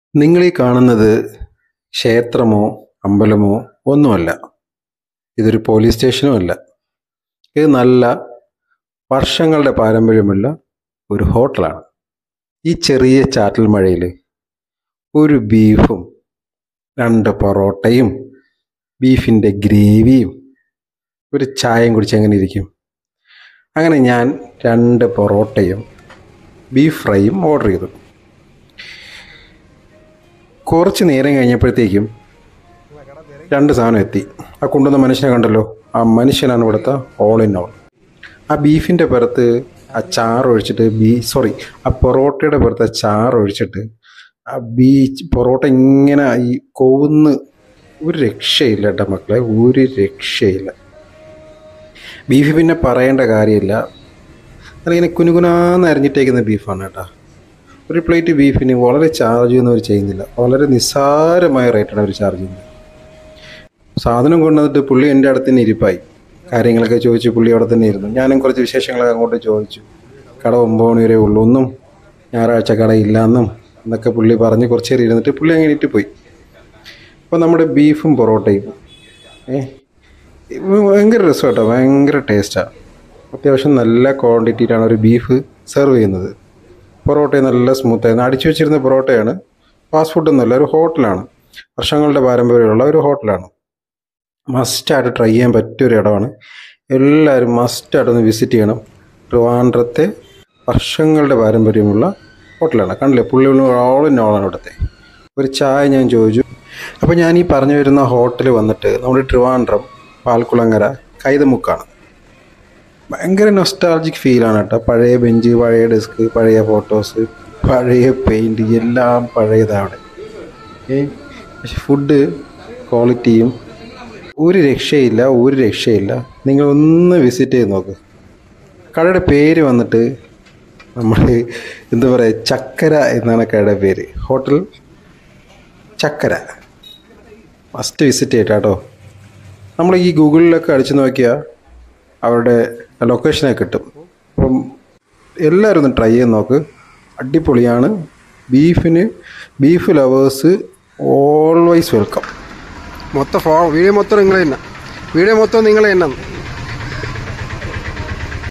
നിങ്ങൾ ഈ കാണുന്നത് ക്ഷേത്രമോ അമ്പലമോ ഒന്നുമല്ല ഇതൊരു പോലീസ് സ്റ്റേഷനും അല്ല ഇത് നല്ല വർഷങ്ങളുടെ പാരമ്പര്യമുള്ള ഒരു ഹോട്ടലാണ് ഈ ചെറിയ ചാറ്റൽ മഴയിൽ ഒരു ബീഫും രണ്ട് പൊറോട്ടയും ബീഫിൻ്റെ ഗ്രേവിയും ഒരു ചായയും കുടിച്ച് എങ്ങനെ ഇരിക്കും അങ്ങനെ ഞാൻ രണ്ട് പൊറോട്ടയും ബീഫ് ഫ്രൈയും ഓർഡർ ചെയ്തു കുറച്ച് നേരം കഴിഞ്ഞപ്പോഴത്തേക്കും രണ്ട് സാധനം എത്തി ആ കൊണ്ടുവന്ന മനുഷ്യനെ കണ്ടല്ലോ ആ മനുഷ്യനാണ് ഇവിടുത്തെ ഓൾ ഇൻ ഓൾ ആ ബീഫിൻ്റെ പുറത്ത് ആ ചാറ് ഒഴിച്ചിട്ട് ബീ സോറി ആ പൊറോട്ടയുടെ പുറത്ത് ആ ചാറ് ഒഴിച്ചിട്ട് ആ ബീ പൊറോട്ട ഇങ്ങനെ ഈ കൊവുന്ന് ഒരു രക്ഷയില്ല കേട്ടോ മക്കളെ ഒരു രക്ഷയില്ല ബീഫ് പിന്നെ പറയേണ്ട കാര്യമില്ല അതിങ്ങനെ കുനുകുനാന്ന് അരിഞ്ഞിട്ടേക്കുന്ന ബീഫാണ് കേട്ടോ ഒരു പ്ലേറ്റ് ബീഫിന് വളരെ ചാർജ് ഒന്നും അവർ ചെയ്യുന്നില്ല വളരെ നിസ്സാരമായ റേറ്റാണ് അവർ ചാർജ് ചെയ്യുന്നത് സാധനം കൊണ്ടുവന്നിട്ട് പുള്ളി എൻ്റെ അടുത്ത് തന്നെ ഇരിപ്പായി കാര്യങ്ങളൊക്കെ ചോദിച്ചു പുള്ളി അവിടെ തന്നെ ഇരുന്നു ഞാനും കുറച്ച് വിശേഷങ്ങളൊക്കെ അങ്ങോട്ട് ചോദിച്ചു കട ഒമ്പത് മണി വരെ ഉള്ളൂ ഒന്നും ഞായറാഴ്ച കട ഇല്ലയെന്നും എന്നൊക്കെ പുള്ളി പറഞ്ഞ് കുറച്ച് നേരം ഇരുന്നിട്ട് പുള്ളി അങ്ങനെ ഇട്ട് പോയി അപ്പോൾ നമ്മുടെ ബീഫും പൊറോട്ടയും ഏ ഇത് ഭയങ്കര രസം കേട്ടോ ഭയങ്കര ടേസ്റ്റാണ് അത്യാവശ്യം നല്ല ക്വാണ്ടിറ്റിയിലാണ് ഒരു ബീഫ് സെർവ് ചെയ്യുന്നത് പൊറോട്ടയും നല്ല സ്മൂത്തായിരുന്നു അടിച്ചു വെച്ചിരുന്ന പൊറോട്ടയാണ് ഫാസ്റ്റ് ഫുഡൊന്നുമല്ല ഒരു ഹോട്ടലാണ് വർഷങ്ങളുടെ പാരമ്പര്യമുള്ള ഒരു ഹോട്ടലാണ് മസ്റ്റായിട്ട് ട്രൈ ചെയ്യാൻ പറ്റിയ ഒരു ഇടമാണ് എല്ലാവരും മസ്റ്റായിട്ട് ഒന്ന് വിസിറ്റ് ചെയ്യണം ട്രിവാൻഡ്രത്തെ വർഷങ്ങളുടെ പാരമ്പര്യമുള്ള ഹോട്ടലാണ് കണ്ടില്ലേ പുള്ളി ഓൾ ഇൻ ഓളാണ് ഇവിടുത്തെ ഒരു ചായ ഞാൻ ചോദിച്ചു അപ്പോൾ ഞാൻ ഈ പറഞ്ഞു വരുന്ന ഹോട്ടൽ വന്നിട്ട് നമ്മുടെ ട്രിവാൻഡ്രം പാൽക്കുളങ്ങര കൈതമുക്കാണ് ഭയങ്കര നൊസ്റ്റാൾജിക് ഫീലാണ് കേട്ടോ പഴയ ബെഞ്ച് പഴയ ഡെസ്ക് പഴയ ഫോട്ടോസ് പഴയ പെയിൻറ് എല്ലാം പഴയതാണ് അവിടെ ഏ പക്ഷെ ഫുഡ് ക്വാളിറ്റിയും ഒരു രക്ഷയില്ല ഒരു രക്ഷയില്ല നിങ്ങൾ ഒന്ന് വിസിറ്റ് ചെയ്ത് നോക്ക് കടയുടെ പേര് വന്നിട്ട് നമ്മൾ എന്താ പറയുക ചക്കര എന്നാണ് കടയുടെ പേര് ഹോട്ടൽ ചക്കര മസ്റ്റ് വിസിറ്റ് ചെയ്യട്ടോ കേട്ടോ നമ്മൾ ഈ ഗൂഗിളിലൊക്കെ അടിച്ചു നോക്കിയാൽ അവരുടെ ലൊക്കേഷനൊക്കെ കിട്ടും അപ്പം എല്ലാവരും ഒന്ന് ട്രൈ ചെയ്ത് നോക്ക് അടിപൊളിയാണ് ബീഫിന് ബീഫ് ലവേഴ്സ് ഓൾവൈസ് വെൽക്കം മൊത്തം ഫോ വീഡിയോ മൊത്തം നിങ്ങൾ തന്നെ വീഡിയോ മൊത്തം നിങ്ങൾ തന്നെ